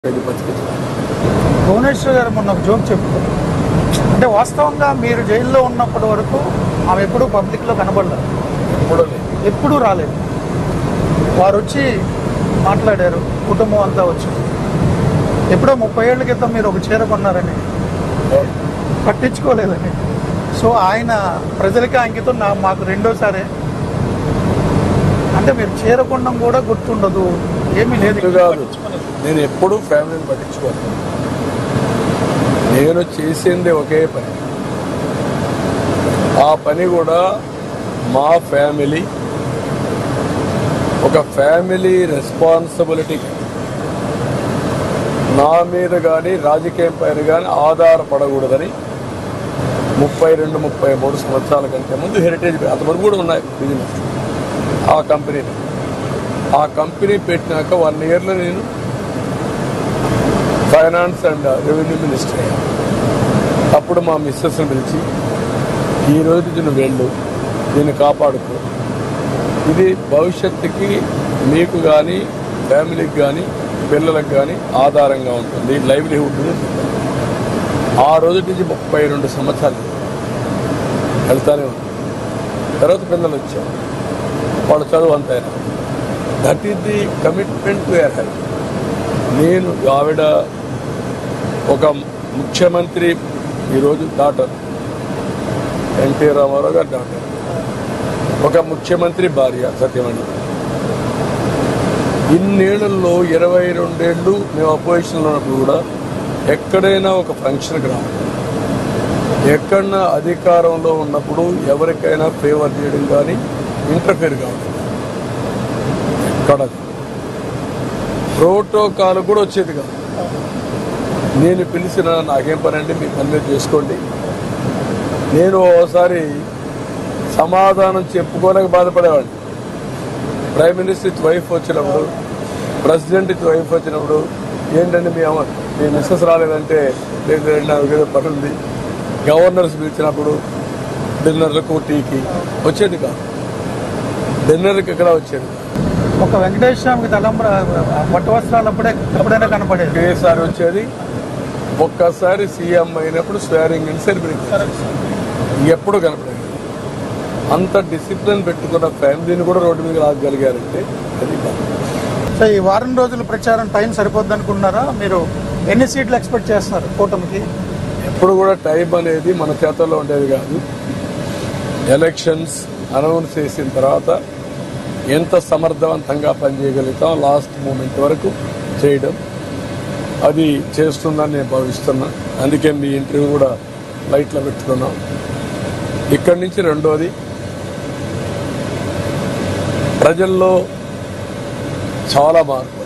ఇది బతికించడం భువనేశ్వర్ గారు మొన్న ఒక జోక్ చెప్పారు అంటే వాస్తవంగా మీరు జైల్లో ఉన్నప్పటి వరకు ఆమె ఎప్పుడూ పబ్లిక్లో కనబడలేదు ఎప్పుడో లేదు ఎప్పుడూ రాలేదు వారు వచ్చి మాట్లాడారు కుటుంబం అంతా వచ్చి ఎప్పుడో ముప్పై ఏళ్ళ క్రితం మీరు ఒక చీర కొన్నారని పట్టించుకోలేదని సో ఆయన ప్రజలకి అంకితం నా మాకు రెండోసారే అంటే మీరు చీర కొనడం కూడా గుర్తుండదు ఏమీ లేదు ఇది కాదు నేను ఎప్పుడూ ఫ్యామిలీని పట్టించుకోను నేను చేసింది ఒకే పని ఆ పని కూడా మా ఫ్యామిలీ ఒక ఫ్యామిలీ రెస్పాన్సిబిలిటీ నా మీద కానీ రాజకీయం పైన కానీ ఆధారపడకూడదని ముప్పై రెండు ముప్పై మూడు సంవత్సరాల కంటే ముందు హెరిటేజ్ అంతమంది కూడా ఉన్నాయి బిజినెస్ ఆ కంపెనీని ఆ కంపెనీ పెట్టినాక వన్ ఇయర్లో నేను ఫైనాన్స్ అండ్ రెవెన్యూ మినిస్టర్ అయ్యాను అప్పుడు మా మిస్సెస్ని పిలిచి ఈ రోజు దీన్ని వెళ్ళు దీన్ని కాపాడుకో ఇది భవిష్యత్తుకి మీకు కానీ ఫ్యామిలీకి కానీ పిల్లలకు కానీ ఆధారంగా ఉంటుంది లైవ్లీహుడ్ ఆ రోజు నుంచి ముప్పై రెండు సంవత్సరాలు వెళ్తానే ఉంది తర్వాత పిల్లలు వచ్చారు వాళ్ళ చదువు అంతా that is the commitment to your health నేను ఆవిడ ఒక ముఖ్యమంత్రి ఈరోజు డాటర్ ఎన్టీ రామారావు గారి డాటర్ ఒక ముఖ్యమంత్రి భార్య సత్యమణి ఇన్నేళ్లలో ఇరవై రెండేళ్ళు మేము అపోజిషన్లో ఉన్నప్పుడు కూడా ఎక్కడైనా ఒక ఫంక్షన్కి రావాలి ఎక్కడన్నా అధికారంలో ఉన్నప్పుడు ఎవరికైనా ఫేవర్ చేయడం కానీ ఇంటర్ఫేర్ కావడం ఎక్కడ ప్రోటోకాల్ కూడా వచ్చేది కాదు నేను పిలిచిన నాకేం పని అంటే మీ పని మీరు చేసుకోండి నేను ఓసారి సమాధానం చెప్పుకోలేక బాధపడేవాడిని ప్రైమ్ మినిస్టర్ ఇత్ వైఫ్ వచ్చినప్పుడు ప్రెసిడెంట్ ఇత్ వైఫ్ వచ్చినప్పుడు ఏంటంటే మీ అమ్మ మీ మిస్సెస్ రాలేదంటే లేదు లేదు, నాకు ఏదో పని ఉంది గవర్నర్స్ పిలిచినప్పుడు డిన్నర్లకు టీకి వచ్చేది కాదు డిన్నర్కి ఎక్కడ వచ్చేది కాదు. ఒక వెంకటేశ్వర స్వామికి తలంబ్ర పట్టు వస్త్రాలు అప్పుడే ఎప్పుడైనా కనపడేది ఒకేసారి వచ్చేది ఒక్కసారి సీఎం అయినప్పుడు స్వేరింగ్ ఇన్ సెలబ్రేట్ ఎప్పుడు కనపడేది అంత డిసిప్లిన్ పెట్టుకున్న ఫ్యామిలీని కూడా రోడ్డు మీద రాగలిగారంటే అది కాదు. సో ఈ వారం రోజుల ప్రచారం టైం సరిపోద్ది అనుకుంటున్నారా మీరు ఎన్ని సీట్లు ఎక్స్పెక్ట్ చేస్తున్నారు కూటమికి ఎప్పుడు కూడా టైం అనేది మన చేతుల్లో ఉండేది కాదు ఎలక్షన్స్ అనౌన్స్ చేసిన తర్వాత ఎంత సమర్థవంతంగా పనిచేయగలుగుతాం లాస్ట్ మూమెంట్ వరకు చేయడం అది చేస్తుందని నేను భావిస్తున్నా అందుకే మీ ఇంటర్వ్యూ కూడా లైట్లో పెట్టుకున్నాం ఇక్కడి నుంచి రెండోది ప్రజల్లో చాలా మార్పు